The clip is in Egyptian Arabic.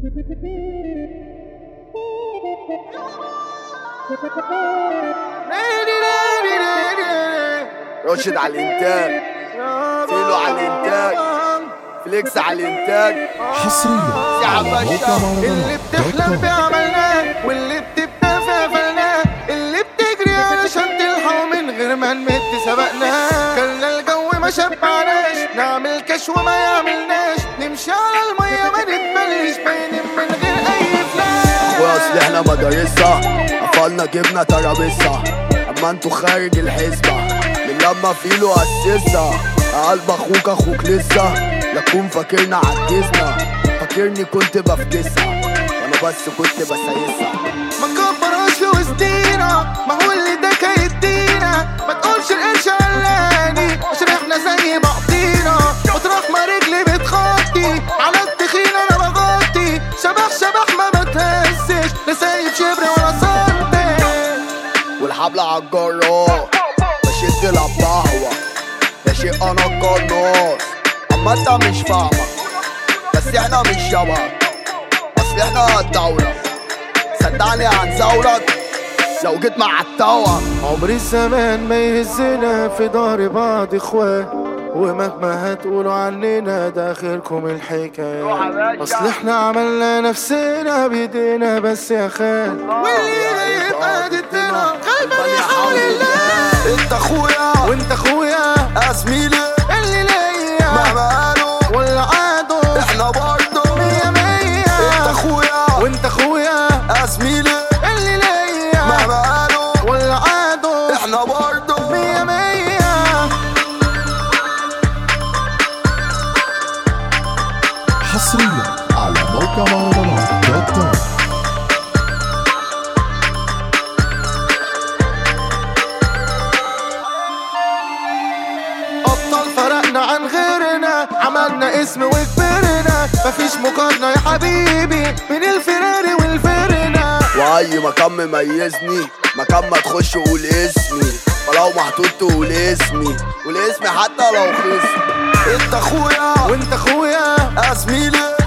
راشد على الانتاج فيلو على الانتاج فليكس على الانتاج حصريا يا على باشا، موقع اللي مهرجانات دوت بتحلم كوم بيه عملناه واللي بتبقى فيه فلناه اللي بتجري علشان تلحقه من غير ما نمد سبقناه كلنا الجو ما شبعناش نعمل كاش وما يعملناش نمشي على المية ما نتبلش باينين من غير اي فلاش اخويا اصل احنا مدارسة قفلنا جبنا ترابيزة اما انتوا خارج الحسبة من لما فيلو اسسها قلب اخوك اخوك لسه لا تكون فاكرنا عجزنا فاكرني كنت بفكسها وانا بس كنت بسيسها ما نكبرهاش في وسطينا ما هو اللي ده كيدينا ما تقولش القرش علاني عشان احنا زي بعضينا مطرح ما رجلي بتخطي على التخين انا بغطي شبح شبح ما بتهزش لا سايب شبر ولا سنتي والحبل عالجرار بشد القهوة ده شيء انا القناص اما انت مش فاهمة بس احنا مش شبه اصل احنا الدولة صدقني هنزولك لو جيت مع التوه عمر الزمان ما يهزنا في دار بعض اخوات ومهما هتقولوا عننا ده اخركم الحكاية اصل احنا عملنا نفسنا بايدينا بس يا خال واللي يبقى ضدنا غالبا يحاول الله انت اخويا وانت اخويا زميلي اللي ليا مهما قالوا واللي عادوا احنا برضه مية انت مية اخويا وانت اخويا زميلي اللي ليا مهما قالوا واللي عادوا احنا برضه مية مية حصريا على موقع مهرجانات دوت كوم أبطال فرقنا عن غيرنا عملنا اسم وكبرنا مفيش مقارنة يا حبيبي بين الفراري والفرنا واي مكان مميزني مكان ما تخش قول اسمي ولو محطوط تقول اسمي قول اسمي حتى لو خصم انت اخويا وانت اخويا زميلي